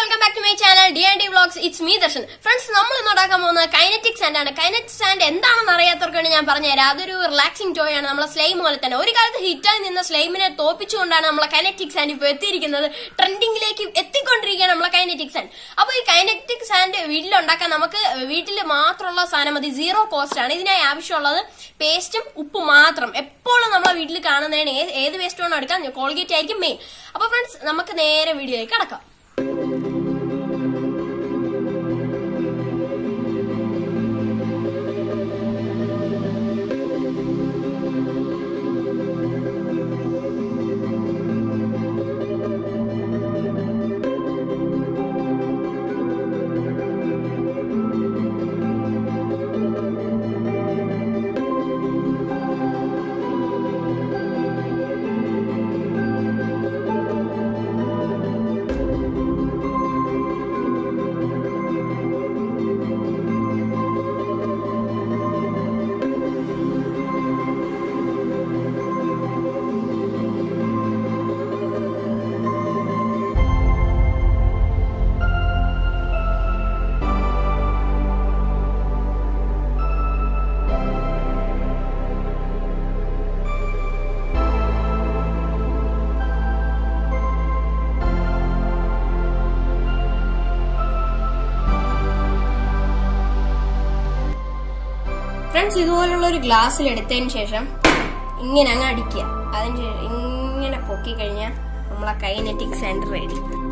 welcome back to my channel D and D vlogs it's me Darshan friends നമ്മൾ ഇന്ന് ഉണ്ടാക്കാൻ പോകുന്നത് കൈനറ്റിക് സാൻഡ് ആണ് കൈനറ്റിക് സാൻഡ് എന്താണെന്ന് അറിയാത്തവർക്ക് വേണ്ടി ഞാൻ പറഞ്ഞുതരാം അതൊരു റിലാക്സിംഗ് ടോയ് ആണ് നമ്മളെ സ്ലൈം പോലെ തന്നെ ഒരു കാലത്ത് ഹിറ്റായി നിന്ന സ്ലൈമിനെ തോപ്പിച്ചുകൊണ്ടാണ് നമ്മളെ കൈനറ്റിക് സാൻഡ് ഇപ്പോൾ എത്തിയിരിക്കുന്നത് ട്രെൻഡിങ്ങിലേക്ക് എത്തിക്കൊണ്ടിരിക്കുകയാണ് നമ്മളെ കൈനറ്റിക് സാൻഡ് അപ്പോൾ ഈ കൈനറ്റിക് സാൻഡ് വീട്ടിലുണ്ടാക്കാൻ നമുക്ക് വീട്ടിൽ മാത്രമുള്ള സാധനം മതി സീറോ കോസ്റ്റ് ആണ് ഇതിനായി ആവശ്യമുള്ളത് പേസ്റ്റും ഉപ്പ് മാത്രം എപ്പോഴും നമ്മളെ വീട്ടിൽ കാണുന്നതിന് ഏത് ഏത് പേസ്റ്റ് വേണോ എടുക്കാം കോൾഗേറ്റ് ആയിരിക്കും മെയിൻ അപ്പോൾ ഫ്രണ്ട്സ് നമുക്ക് നേരെ വീഡിയോയിലേക്ക് കടക്കാം ഫ്രണ്ട്സ് ഇതുപോലുള്ള ഒരു ഗ്ലാസ്സിൽ എടുത്തതിന് ശേഷം ഇങ്ങനെ അങ്ങ് അടിക്കുക അതിന് ശേഷം ഇങ്ങനെ പൊക്കി കഴിഞ്ഞാൽ നമ്മളെ കൈനറ്റിക് സാൻഡ് റെഡി